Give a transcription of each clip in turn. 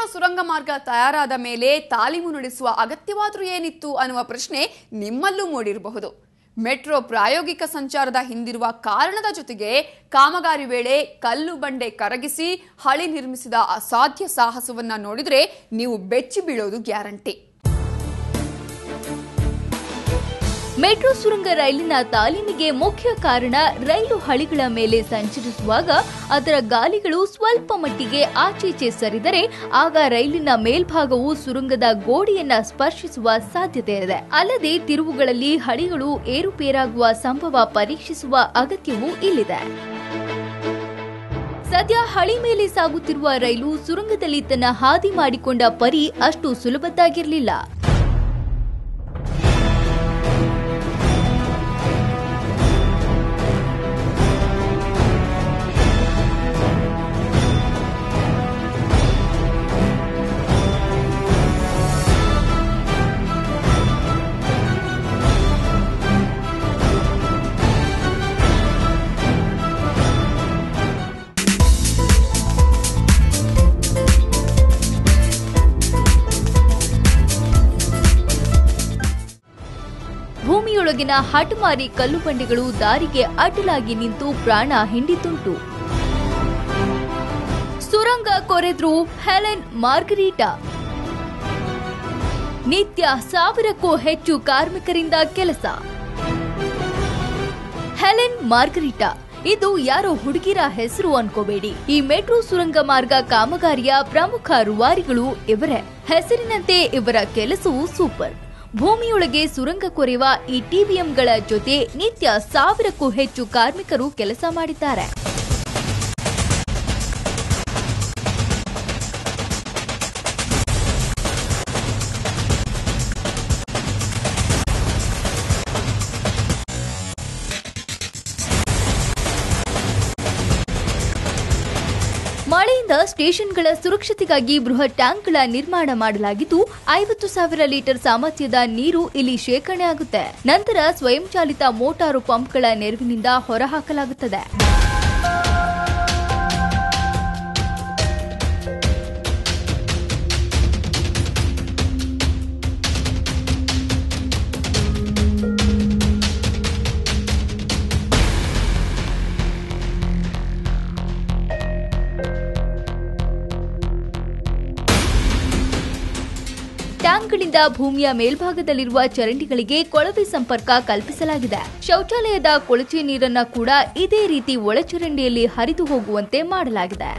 metro ಸುರಂಗ ಮಾರ್ಗ ತಯಾರಾದ ಮೇಲೆ ತಾಲೀಮು ನಡೆಸುವ ಅಗತ್ಯವಾದರೂ ಏನಿತ್ತು ಅನ್ನುವ ಪ್ರಶ್ನೆ ನಿಮ್ಮಲ್ಲೂ ಮೂಡಿರಬಹುದು ಮೆಟ್ರೋ ಪ್ರಾಯೋಗಿಕ ಸಂಚಾರದ ಹಿಂದಿರುವ ಕಾರಣದ ಜೊತೆಗೆ ಕಾಮಗಾರಿ ವೇಳೆ ಕಲ್ಲು ಬಂಡೆ ಕರಗಿಸಿ ಹಳಿ ನಿರ್ಮಿಸಿದ ಅಸಾಧ್ಯ ಸಾಹಸವನ್ನ ನೋಡಿದ್ರೆ ನೀವು ಬೆಚ್ಚಿ ಬೀಳೋದು ಗ್ಯಾರಂಟಿ ಮೆಟ್ರೋ ಸುರಂಗ ರೈಲಿನ ತಾಲೀಮಿಗೆ ಮುಖ್ಯ ಕಾರಣ ರೈಲು ಹಳಿಗಳ ಮೇಲೆ ಸಂಚರಿಸುವಾಗ ಅದರ ಗಾಲಿಗಳು ಸ್ವಲ್ಪ ಮಟ್ಟಿಗೆ ಆಚೀಚೆ ಸರಿದರೆ ಆಗ ರೈಲಿನ ಮೇಲ್ಭಾಗವು ಸುರಂಗದ ಗೋಡೆಯನ್ನ ಸ್ಪರ್ಶಿಸುವ ಸಾಧ್ಯತೆ ಇದೆ ಅಲ್ಲದೆ ತಿರುವುಗಳಲ್ಲಿ ಹಳಿಗಳು ಏರುಪೇರಾಗುವ ಸಂಭವ ಪರೀಕ್ಷಿಸುವ ಅಗತ್ಯವೂ ಇಲ್ಲಿದೆ ಸದ್ಯ ಹಳಿ ಮೇಲೆ ಸಾಗುತ್ತಿರುವ ರೈಲು ಸುರಂಗದಲ್ಲಿ ತನ್ನ ಹಾದಿ ಮಾಡಿಕೊಂಡ ಪರಿ ಅಷ್ಟು ಸುಲಭದ್ದಾಗಿರಲಿಲ್ಲ ಭೂಮಿಯೊಳಗಿನ ಹಠಮಾರಿ ಕಲ್ಲು ಬಂಡೆಗಳು ದಾರಿಗೆ ಅಡ್ಡಲಾಗಿ ನಿಂತು ಪ್ರಾಣ ಹಿಂಡಿತುಂಟು ಸುರಂಗ ಕೊರೆದ್ರು ಹೆಲೆನ್ ಮಾರ್ಗರೀಟಾ ನಿತ್ಯ ಸಾವಿರಕ್ಕೂ ಹೆಚ್ಚು ಕಾರ್ಮಿಕರಿಂದ ಕೆಲಸ ಹೆಲೆನ್ ಮಾರ್ಗರಿಟಾ ಇದು ಯಾರೋ ಹುಡುಗಿರ ಹೆಸರು ಅನ್ಕೋಬೇಡಿ ಈ ಮೆಟ್ರೋ ಸುರಂಗ ಮಾರ್ಗ ಕಾಮಗಾರಿಯ ಪ್ರಮುಖ ರೂವಾರಿಗಳು ಇವರೇ ಹೆಸರಿನಂತೆ ಇವರ ಕೆಲಸವು ಸೂಪರ್ ಭೂಮಿಯೊಳಗೆ ಸುರಂಗ ಕೊರೆಯುವ ಈ ಟಿಬಿಎಂಗಳ ಜೊತೆ ನಿತ್ಯ ಸಾವಿರಕ್ಕೂ ಹೆಚ್ಚು ಕಾರ್ಮಿಕರು ಕೆಲಸ ಮಾಡಿದ್ದಾರೆ ಮಳೆಯಿಂದ ಸ್ಟೇಷನ್ಗಳ ಸುರಕ್ಷತೆಗಾಗಿ ಬೃಹತ್ ಟ್ಯಾಂಕ್ಗಳ ನಿರ್ಮಾಣ ಮಾಡಲಾಗಿದ್ದು ಐವತ್ತು ಸಾವಿರ ಲೀಟರ್ ಸಾಮರ್ಥ್ಯದ ನೀರು ಇಲ್ಲಿ ಶೇಖರಣೆ ಆಗುತ್ತೆ ನಂತರ ಸ್ವಯಂಚಾಲಿತ ಮೋಟಾರು ಪಂಪ್ಗಳ ನೆರವಿನಿಂದ ಹೊರಹಾಕಲಾಗುತ್ತದೆ ಟ್ಯಾಂಕ್ಗಳಿಂದ ಭೂಮಿಯ ಮೇಲ್ಭಾಗದಲ್ಲಿರುವ ಚರಂಡಿಗಳಿಗೆ ಕೊಳವೆ ಸಂಪರ್ಕ ಕಲ್ಪಿಸಲಾಗಿದೆ ಶೌಚಾಲಯದ ಕೊಳಚೆ ನೀರನ್ನ ಕೂಡ ಇದೇ ರೀತಿ ಒಳಚರಂಡಿಯಲ್ಲಿ ಹರಿದು ಹೋಗುವಂತೆ ಮಾಡಲಾಗಿದೆ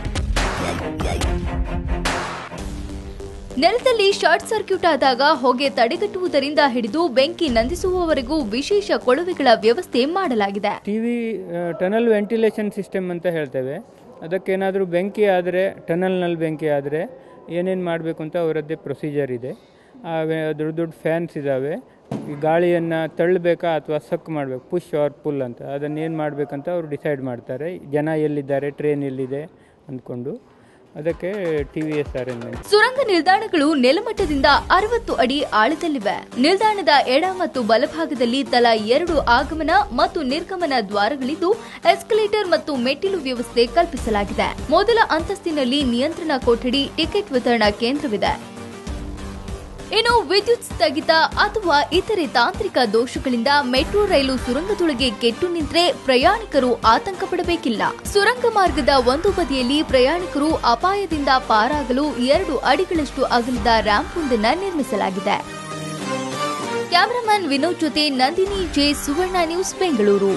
ನೆಲದಲ್ಲಿ ಶಾರ್ಟ್ ಸರ್ಕ್ಯೂಟ್ ಆದಾಗ ಹೊಗೆ ತಡೆಗಟ್ಟುವುದರಿಂದ ಹಿಡಿದು ಬೆಂಕಿ ನಂದಿಸುವವರೆಗೂ ವಿಶೇಷ ಕೊಳವೆಗಳ ವ್ಯವಸ್ಥೆ ಮಾಡಲಾಗಿದೆ T V tunnel ventilation system ಅಂತ ಹೇಳ್ತೇವೆ ಅದಕ್ಕೇನಾದರೂ ಬೆಂಕಿ ಆದರೆ ಟನಲ್ನಲ್ಲಿ ಬೆಂಕಿ ಆದರೆ ಏನೇನು ಮಾಡಬೇಕು ಅಂತ ಅವರದ್ದೇ ಪ್ರೊಸೀಜರ್ ಇದೆ ಆ ವೇ- ದೊಡ್ಡ ದೊಡ್ಡ ಫ್ಯಾನ್ಸ್ ಇದ್ದಾವೆ ಈ ಗಾಳಿಯನ್ನು ತಳ್ಳಬೇಕಾ ಅಥವಾ ಸಕ್ ಮಾಡಬೇಕು ಪುಷ್ ಆರ್ ಪುಲ್ ಅಂತ ಅದನ್ನೇನು ಮಾಡಬೇಕಂತ ಅವರು ಡಿಸೈಡ್ ಮಾಡ್ತಾರೆ ಜನ ಎಲ್ಲಿದ್ದಾರೆ ಟ್ರೈನ್ ಎಲ್ಲಿದೆ ಅಂದ್ಕೊಂಡು ಅದಕ್ಕೆ ಟಿ ವಿ ಎಸ್ ಅರೇಂಜ್ಮೆಂಟ್ ಸುರಂಗ ನಿಲ್ದಾಣಗಳು ನೆಲಮಟ್ಟದಿಂದ ಅರವತ್ತು ಅಡಿ ಆಳದಲ್ಲಿವೆ ನಿಲ್ದಾಣದ ಎಡ ಮತ್ತು ಬಲಭಾಗದಲ್ಲಿ ತಲಾ ಎರಡು ಆಗಮನ ಮತ್ತು ನಿರ್ಗಮನ ದ್ವಾರಗಳಿದ್ದು ಎಸ್ಕಲೇಟರ್ ಮತ್ತು ಮೆಟ್ಟಿಲು ವ್ಯವಸ್ಥೆ ಕಲ್ಪಿಸಲಾಗಿದೆ ಮೊದಲ ಅಂತಸ್ತಿನಲ್ಲಿ ನಿಯಂತ್ರಣ ಕೊಠಡಿ ಟಿಕೆಟ್ ವಿತರಣಾ ಕೇಂದ್ರವಿದೆ ಇನ್ನು ವಿದ್ಯುತ್ ಸ್ಥಗಿತ ಅಥವಾ ಇತರೆ ತಾಂತ್ರಿಕ ದೋಷಗಳಿಂದ ಮೆಟ್ರೋ ರೈಲು ಸುರಂಗದೊಳಗೆ ಕೆಟ್ಟು ನಿಂತರೆ ಪ್ರಯಾಣಿಕರು ಆತಂಕ ಪಡಬೇಕಿಲ್ಲ ಸುರಂಗ ಮಾರ್ಗದ ಒಂದು ಬದಿಯಲ್ಲಿ ಪ್ರಯಾಣಿಕರು ಅಪಾಯದಿಂದ ಪಾರಾಗಲು ಎರಡು ಅಡಿಗಳಷ್ಟು ಅಗಲದ ರ್ಯಾಂಪ್ ಒಂದನ್ನ ನಿರ್ಮಿಸಲಾಗಿದೆ ಕ್ಯಾಮರಾಮನ್ ವಿನೋದ್ ಜೊತೆ ನಂದಿನಿ ಜೆ ಸುವರ್ಣ ನ್ಯೂಸ್ ಬೆಂಗಳೂರು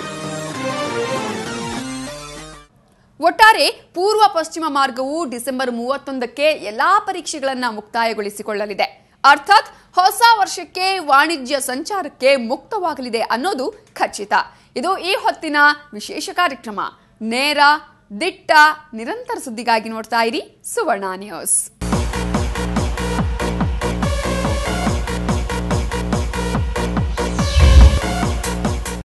ಒಟ್ಟಾರೆ ಪೂರ್ವ ಪಶ್ಚಿಮ ಮಾರ್ಗವು ಡಿಸೆಂಬರ್ ಮೂವತ್ತೊಂದಕ್ಕೆ ಎಲ್ಲಾ ಪರೀಕ್ಷೆಗಳನ್ನ ಮುಕ್ತಾಯಗೊಳಿಸಿಕೊಳ್ಳಲಿದೆ ಅರ್ಥಾತ್ ಹೊಸ ವರ್ಷಕ್ಕೆ ವಾಣಿಜ್ಯ ಸಂಚಾರಕ್ಕೆ ಮುಕ್ತವಾಗಲಿದೆ ಅನ್ನೋದು ಖಚಿತ ಇದು ಈ ಹೊತ್ತಿನ ವಿಶೇಷ ಕಾರ್ಯಕ್ರಮ ನೇರ ದಿಟ್ಟ ನಿರಂತರ ಸುದ್ದಿಗಾಗಿ ನೋಡ್ತಾ ಇರಿ ಸುವರ್ಣ ನ್ಯೂಸ್